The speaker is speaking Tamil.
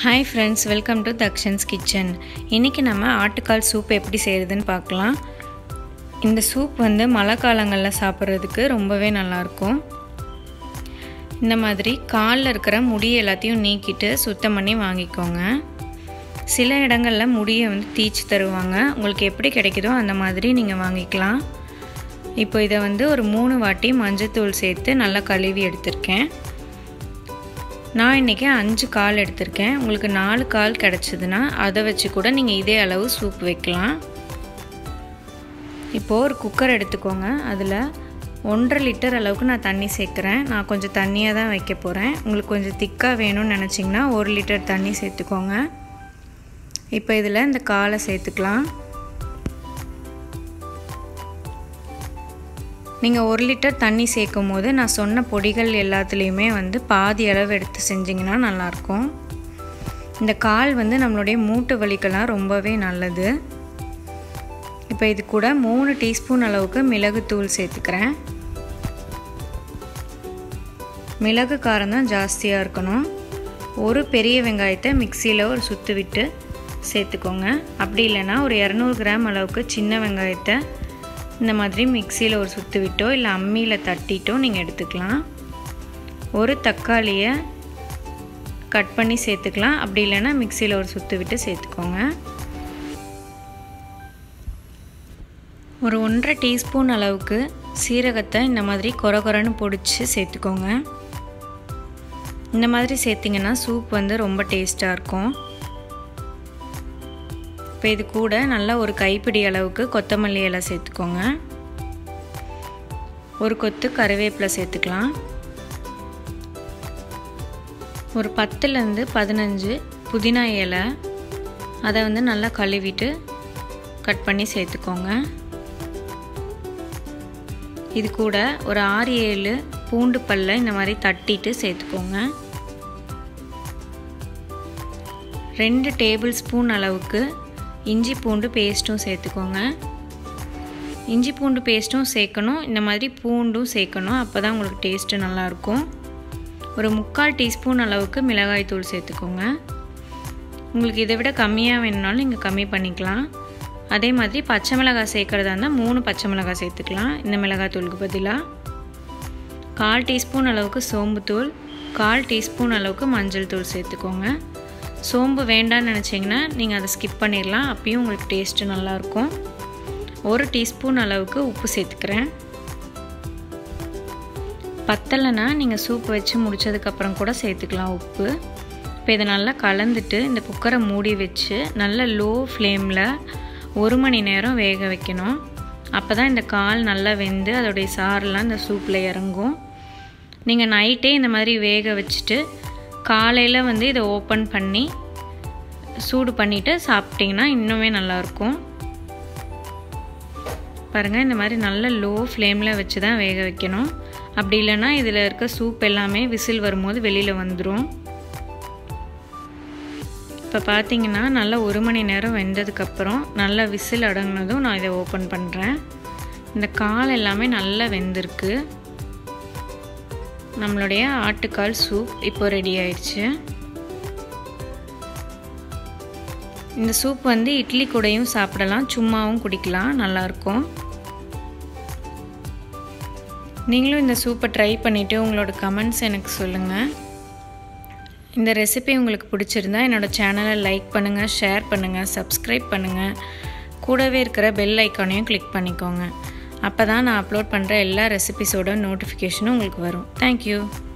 hi friends welcome to Dakshan's kitchen இன்றைக்கி நம்ம ஆட்டுக்கால் சூப் எப்படி செய்கிறதுன்னு பார்க்கலாம் இந்த சூப் வந்து மழை காலங்களில் சாப்பிட்றதுக்கு ரொம்பவே நல்லாயிருக்கும் இந்த மாதிரி காலில் இருக்கிற முடி எல்லாத்தையும் நீக்கிட்டு சுத்தம் பண்ணி வாங்கிக்கோங்க சில இடங்களில் முடியை வந்து தீச்சு தருவாங்க உங்களுக்கு எப்படி கிடைக்குதோ அந்த மாதிரி நீங்கள் வாங்கிக்கலாம் இப்போ இதை வந்து ஒரு மூணு வாட்டி மஞ்சத்தூள் சேர்த்து நல்லா கழுவி எடுத்திருக்கேன் நான் இன்றைக்கி அஞ்சு கால் எடுத்திருக்கேன் உங்களுக்கு நாலு கால் கிடச்சிதுன்னா அதை வச்சு கூட நீங்கள் இதே அளவு சூப் வைக்கலாம் இப்போது ஒரு குக்கர் எடுத்துக்கோங்க அதில் ஒன்றரை லிட்டர் அளவுக்கு நான் தண்ணி சேர்க்குறேன் நான் கொஞ்சம் தண்ணியாக தான் வைக்க போகிறேன் உங்களுக்கு கொஞ்சம் திக்காக வேணும்னு நினச்சிங்கன்னா ஒரு லிட்டர் தண்ணி சேர்த்துக்கோங்க இப்போ இதில் இந்த காலை சேர்த்துக்கலாம் நீங்கள் ஒரு லிட்டர் தண்ணி சேர்க்கும் போது நான் சொன்ன பொடிகள் எல்லாத்துலேயுமே வந்து பாதி அளவு எடுத்து செஞ்சிங்கன்னா நல்லாயிருக்கும் இந்த கால் வந்து நம்மளுடைய மூட்டு வலிக்கெல்லாம் ரொம்பவே நல்லது இப்போ இது கூட மூணு டீஸ்பூன் அளவுக்கு மிளகுத்தூள் சேர்த்துக்கிறேன் மிளகு காரம் தான் ஜாஸ்தியாக இருக்கணும் ஒரு பெரிய வெங்காயத்தை மிக்சியில் ஒரு சுற்று விட்டு சேர்த்துக்கோங்க அப்படி இல்லைன்னா ஒரு இரநூறு கிராம் அளவுக்கு சின்ன வெங்காயத்தை இந்த மாதிரி மிக்சியில் ஒரு சுற்று விட்டோ இல்லை அம்மியில் தட்டிட்டோ நீங்கள் எடுத்துக்கலாம் ஒரு தக்காளியை கட் பண்ணி சேர்த்துக்கலாம் அப்படி இல்லைன்னா மிக்சியில் ஒரு சுற்று விட்டு சேர்த்துக்கோங்க ஒரு ஒன்றரை டீஸ்பூன் அளவுக்கு சீரகத்தை இந்த மாதிரி கொர கொரன்னு பொடிச்சு சேர்த்துக்கோங்க இந்த மாதிரி சேர்த்திங்கன்னா சூப் வந்து ரொம்ப டேஸ்ட்டாக இருக்கும் இப்போ இது கூட நல்லா ஒரு கைப்பிடி அளவுக்கு கொத்தமல்லி இலை சேர்த்துக்கோங்க ஒரு கொத்து கருவேப்பிலை சேர்த்துக்கலாம் ஒரு பத்துலேருந்து பதினஞ்சு புதினா இலை அதை வந்து நல்லா கழுவிட்டு கட் பண்ணி சேர்த்துக்கோங்க இது கூட ஒரு ஆறு ஏழு பூண்டு பல்ல இந்த மாதிரி தட்டிட்டு சேர்த்துக்கோங்க ரெண்டு டேபிள் ஸ்பூன் அளவுக்கு இஞ்சி பூண்டு பேஸ்ட்டும் சேர்த்துக்கோங்க இஞ்சி பூண்டு பேஸ்ட்டும் சேர்க்கணும் இந்த மாதிரி பூண்டும் சேர்க்கணும் அப்போ தான் உங்களுக்கு டேஸ்ட்டு நல்லாயிருக்கும் ஒரு முக்கால் டீஸ்பூன் அளவுக்கு மிளகாய் தூள் சேர்த்துக்கோங்க உங்களுக்கு இதை விட கம்மியாக வேணுனாலும் நீங்கள் கம்மி பண்ணிக்கலாம் அதே மாதிரி பச்சை மிளகாய் சேர்க்குறதா இருந்தால் மூணு பச்சை மிளகாய் சேர்த்துக்கலாம் இந்த மிளகாய் தூளுக்கு பதிலாக கால் டீஸ்பூன் அளவுக்கு சோம்புத்தூள் கால் டீஸ்பூன் அளவுக்கு மஞ்சள் தூள் சேர்த்துக்கோங்க சோம்பு வேண்டான்னு நினச்சிங்கன்னா நீங்கள் அதை ஸ்கிப் பண்ணிடலாம் அப்பயும் உங்களுக்கு டேஸ்ட்டு நல்லாயிருக்கும் ஒரு டீஸ்பூன் அளவுக்கு உப்பு சேர்த்துக்கிறேன் பத்தலைன்னா நீங்கள் சூப் வச்சு முடித்ததுக்கப்புறம் கூட சேர்த்துக்கலாம் உப்பு இப்போ இதை நல்லா கலந்துட்டு இந்த குக்கரை மூடி வச்சு நல்ல லோ ஃப்ளேமில் ஒரு மணி நேரம் வேக வைக்கணும் அப்போ தான் இந்த கால் நல்லா வெந்து அதோடைய சாரெலாம் இந்த சூப்பில் இறங்கும் நீங்கள் நைட்டே இந்த மாதிரி வேக வச்சுட்டு காலையில் வந்து இதை ஓப்பன் பண்ணி சூடு பண்ணிவிட்டு சாப்பிட்டிங்கன்னா இன்னுமே நல்லாயிருக்கும் பாருங்கள் இந்த மாதிரி நல்ல லோ ஃப்ளேமில் வச்சு தான் வேக வைக்கணும் அப்படி இல்லைன்னா இதில் இருக்க சூப் எல்லாமே விசில் வரும்போது வெளியில் வந்துடும் இப்போ பார்த்தீங்கன்னா நல்லா ஒரு மணி நேரம் வெந்ததுக்கப்புறம் நல்லா விசில் அடங்கினதும் நான் இதை ஓப்பன் பண்ணுறேன் இந்த கால் எல்லாமே நல்லா வெந்திருக்கு நம்மளுடைய ஆட்டுக்கால் சூப் இப்போ ரெடி ஆயிடுச்சு இந்த சூப் வந்து இட்லி கூடையும் சாப்பிடலாம் சும்மாவும் குடிக்கலாம் நல்லாயிருக்கும் நீங்களும் இந்த சூப்பை ட்ரை பண்ணிவிட்டு உங்களோட கமெண்ட்ஸ் எனக்கு சொல்லுங்கள் இந்த ரெசிபி உங்களுக்கு பிடிச்சிருந்தா என்னோடய சேனலை லைக் பண்ணுங்கள் ஷேர் பண்ணுங்கள் சப்ஸ்கிரைப் பண்ணுங்கள் கூடவே இருக்கிற பெல் ஐக்கானையும் கிளிக் பண்ணிக்கோங்க அப்போ தான் நான் அப்லோட் பண்ணுற எல்லா ரெசிபிஸோட நோட்டிஃபிகேஷனும் உங்களுக்கு வரும் தேங்க்யூ